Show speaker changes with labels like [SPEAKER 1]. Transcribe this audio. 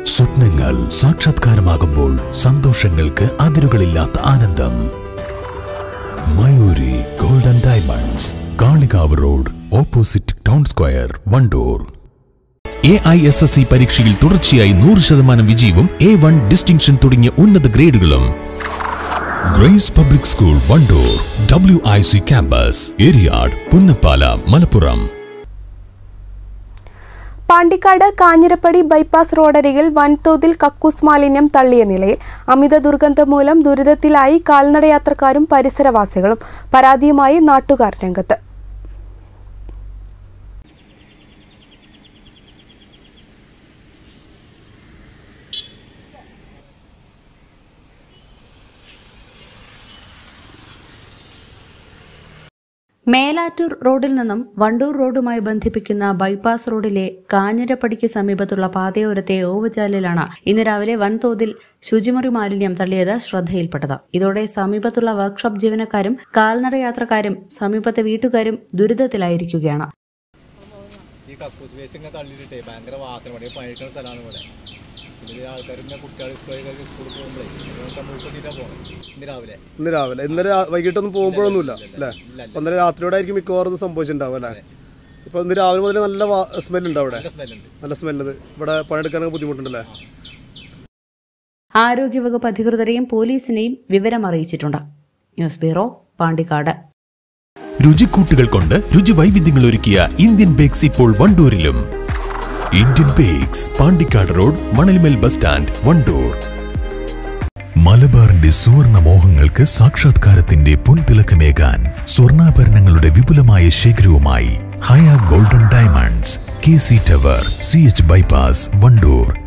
[SPEAKER 1] സ്വപ്നങ്ങൾ സാക്ഷാത്കാരമാകുമ്പോൾ സന്തോഷങ്ങൾക്ക് അതിരുകളില്ലാത്ത ആനന്ദം Mayuri golden diamonds Kalikavu road opposite town square Wandoor A I S S C പരീക്ഷയിൽ തുടർച്ചയായി നൂറ് ശതമാനം വിജയവും എ വൺ ഡിസ്റ്റിങ്ഷൻ തുടങ്ങിയ ഉന്നത ഗ്രേഡുകളും grace public school Wandoor W I C campus Eriyad Punnappala Malappuram
[SPEAKER 2] Pandikkad Kanjirappadi bypass റോഡരികിൽ വൻതോതിൽ കക്കൂസ് മാലിന്യം തള്ളിയ നിലയിൽ അമിത ദുർഗന്ധം മൂലം ദുരിതത്തിലായി കാൽനടയാത്രക്കാരും പരിസരവാസികളും പരാതിയുമായി നാട്ടുകാർ രംഗത്ത്
[SPEAKER 3] മേലാറ്റൂർ റോഡിൽ നിന്നും വണ്ടൂർ റോഡുമായി ബന്ധിപ്പിക്കുന്ന ബൈപ്പാസ് റോഡിലെ കാഞ്ഞിരപ്പടിക്ക് സമീപത്തുള്ള പാതയോരത്തെ ഓവുചാലിലാണ് ഇന്ന് രാവിലെ വൻതോതിൽ ശുചിമുറി മാലിന്യം തള്ളിയത് ശ്രദ്ധയിൽപ്പെട്ടത് ഇതോടെ സമീപത്തുള്ള വർക്ക്ഷോപ്പ് ജീവനക്കാരും കാൽനടയാത്രക്കാരും സമീപത്തെ വീട്ടുകാരും ദുരിതത്തിലായിരിക്കുകയാണ്
[SPEAKER 4] ഈ കക്കൂസ് വേസ്റ്റ് ഇങ്ങനെ തള്ളിയിട്ടേ ഭയങ്കര വാസന പണി പണിയെടുക്കുന്ന സ്ഥലമാണ് ഇവിടെ പിന്നെ ആൾക്കാർ ഇങ്ങനെ കുട്ടികൾ സ്കൂളിൽ സ്കൂളിൽ പോകുമ്പോഴേ മൂക്കൊണ്ടിട്ടാ പോകണം ഇന്ന് രാവിലെ
[SPEAKER 5] ഇന്ന് രാവിലെ ഇന്നലെ രാ- വൈകിട്ടൊന്നും പോകുമ്പോഴൊന്നുമില്ല അല്ലേ അപ്പൊ ഇന്നലെ രാത്രിയോടായിരിക്കും മിക്കവാറും ഇത് സംഭവിച്ചിട്ടുണ്ടാവും അല്ലേ ഇപ്പൊ ഇന്ന് രാവിലെ മുതൽ നല്ല സ്മെൽ ഉണ്ട് അവിടെ
[SPEAKER 4] നല്ല സ്മെല്ലുണ്ട്
[SPEAKER 5] നല്ല സ്മെല്ല് ഇവിടെ പണിയെടുക്കാനൊക്കെ ബുദ്ധിമുട്ടുണ്ടല്ലേ
[SPEAKER 3] ആരോഗ്യവകുപ്പ് അധികൃതരെയും പോലീസിനെയും വിവരം അറിയിച്ചിട്ടുണ്ട് ന്യൂസ് ബ്യൂറോ പാണ്ടിക്കാട്
[SPEAKER 1] രുചിക്കൂട്ടുകൾ കൊണ്ട് രുചി വൈവിധ്യങ്ങൾ ഒരുക്കിയ ഇന്ത്യൻ ബേക്സ് ഇപ്പോൾ വണ്ടൂരിലും Indian bakes Pandikkad road Manalmel bus stand Wandoor മലബാറിന്റെ സുവർണ മോഹങ്ങൾക്ക് സാക്ഷാത്കാരത്തിന്റെ പൊൻതിളക്കമേകാൻ സ്വർണ്ണാഭരണങ്ങളുടെ വിപുലമായ ശേഖരവുമായി Haya golden diamonds K C tower C H bypass Wandoor